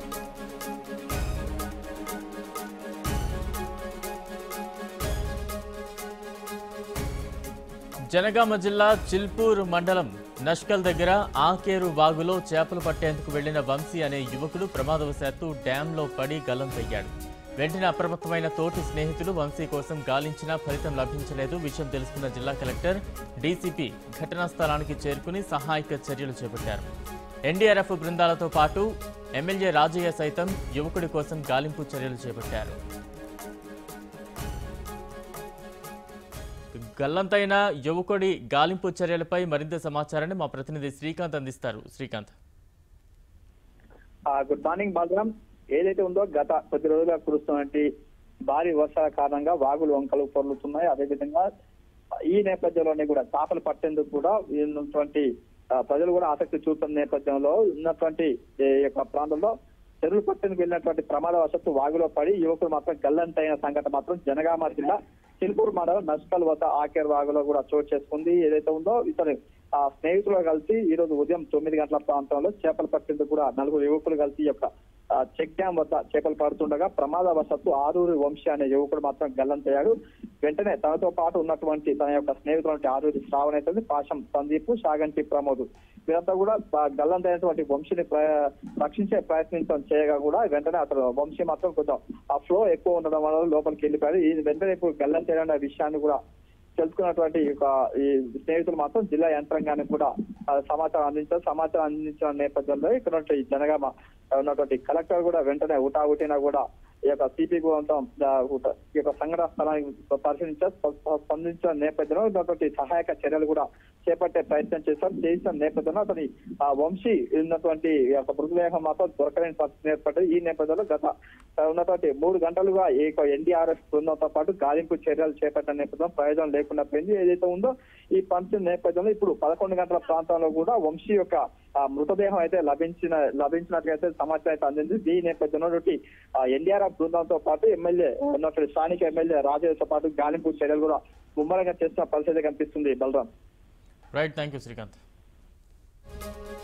జనగామ జిల్లా చిల్పూర్ మండలం నష్కల్ దగ్గర ఆకేరు వాగులో చేపలు పట్టేందుకు వెళ్లిన వంశీ అనే యువకుడు ప్రమాదవశాత్తు డ్యాంలో పడి గల్లంతయ్యాడు వెంటనే అప్రమత్తమైన తోటి స్నేహితులు వంశీ కోసం గాలించినా ఫలితం లభించలేదు విషయం తెలుసుకున్న జిల్లా కలెక్టర్ డీసీపీ ఘటనా స్థలానికి చేరుకుని సహాయక చర్యలు చేపట్టారు ఎన్డీఆర్ఎఫ్ బృందాలతో పాటు ఎమ్మెల్యే రాజయ్య సైతం యువకుడి కోసం గాలింపు చర్యలు చేపట్టారు గల్లంతైన యువకుడి గాలింపు చర్యలపై మరింత సమాచారాన్ని మా ప్రతినిధి శ్రీకాంత్ అందిస్తారు శ్రీకాంత్ ఆ, గుడ్ మార్నింగ్ బలరాం ఏదైతే ఉందో గత కొద్ది రోజులుగా కురుస్తున్నటువంటి భారీ వర్షాల కారణంగా వాగులు వంకలు పొర్లుతున్నాయి అదేవిధంగా ఈ నేపథ్యంలోనే కూడా చేపలు పట్టేందుకు కూడా ఉన్నటువంటి ఆ, ప్రజలు కూడా ఆసక్తి చూపుతున్న నేపథ్యంలో ఉన్నటువంటి ఈ యొక్క ప్రాంతంలో చెరువులు పట్టేందుకు వెళ్ళినటువంటి ప్రమాదవశాత్తు వాగులో పడి యువకులు మాత్రం గల్లంతైన సంఘటన మాత్రం జనగామ జిల్లా చిల్పూర్ మండలం నస్కల్ వద్ద ఆకేర్ వాగులో కూడా చోటు చేసుకుంది ఏదైతే ఉందో ఇతను ఆ స్నేహితులు కలిసి ఈ రోజు ఉదయం తొమ్మిది గంటల ప్రాంతంలో చేపలు పట్టేందుకు కూడా నలుగురు యువకులు కలిసి ఈ యొక్క ఆ, చెక్ డ్యాం వద్ద చేపలు పడుతుండగా ప్రమాదవశాత్తు ఆరూరి వంశీ అనే యువకుడు మాత్రం గల్లంతయ్యాడు వెంటనే తనతో పాటు ఉన్నటువంటి తన యొక్క స్నేహితులు ఆరూరి శ్రావణ్ అయితే పాశం సందీప్ షాగంటి ప్రమోద్ వీరంతా కూడా ఆ గల్లంతైనటువంటి వంశీని ప్ర- రక్షించే ప్రయత్నించడం చేయగా కూడా వెంటనే అతను వంశీ మాత్రం కొంచెం ఆ ఫ్లో ఎక్కువ ఉండడం వల్ల లోపలికి వెళ్ళిపోయాడు ఈ వెంటనే ఇప్పుడు గల్లంతైన విషయాన్ని కూడా తెలుసుకున్నటువంటి ఈ యొక్క ఈ స్నేహితులు మాత్రం జిల్లా యంత్రాంగానికి కూడా ఆ, సమాచారం అందించారు సమాచారం అందించిన నేపథ్యంలో ఇక్కడ ఉన్నటువంటి జనగామ ఉన్నటువంటి కలెక్టర్ కూడా వెంటనే ఉటావుటినా కూడా ఈ యొక్క సిపి మొత్తం ఆ, ఉట- ఈ యొక్క సంఘటన స్థలానికి పరిశీలించారు స్ప- స్ప- స్పందించిన నేపథ్యంలో ఉన్నటువంటి సహాయక చర్యలు కూడా చేపట్టే ప్రయత్నం చేశారు చేసిన నేపథ్యంలో అతని ఆ వంశీ ఉన్నటువంటి ఈ యొక్క మృతదేహం మాత్రం దొరకలేని పరిస్థితి ఏర్పడ్డది ఈ నేపథ్యంలో గత ఆ, ఉన్నటువంటి మూడు గంటలుగా ఈ యొక్క ఎన్డీఆర్ఎఫ్ బృందంతో పాటు గాలింపు చర్యలు చేపట్టిన నేపథ్యం ప్రయోజనం లేకుండా పోయింది ఏదైతే ఉందో ఈ పంచిన నేపథ్యంలో ఇప్పుడు పదకొండు గంటల ప్రాంతంలో కూడా వంశీ యొక్క ఆ, మృతదేహం అయితే లభించిన లభించినట్లయితే సమాచారం అయితే అందింది ఈ నేపథ్యంలో ఎన్డీఆర్ఎఫ్ బృందంతో పాటు ఎమ్మెల్యే ఉన్నటువంటి స్థానిక ఎమ్మెల్యే రాజయ్యతో పాటు గాలింపు చర్యలు కూడా ముమ్మరంగా చేస్తున్న పరిస్థితి కనిపిస్తుంది Balaram right thank you Srikanth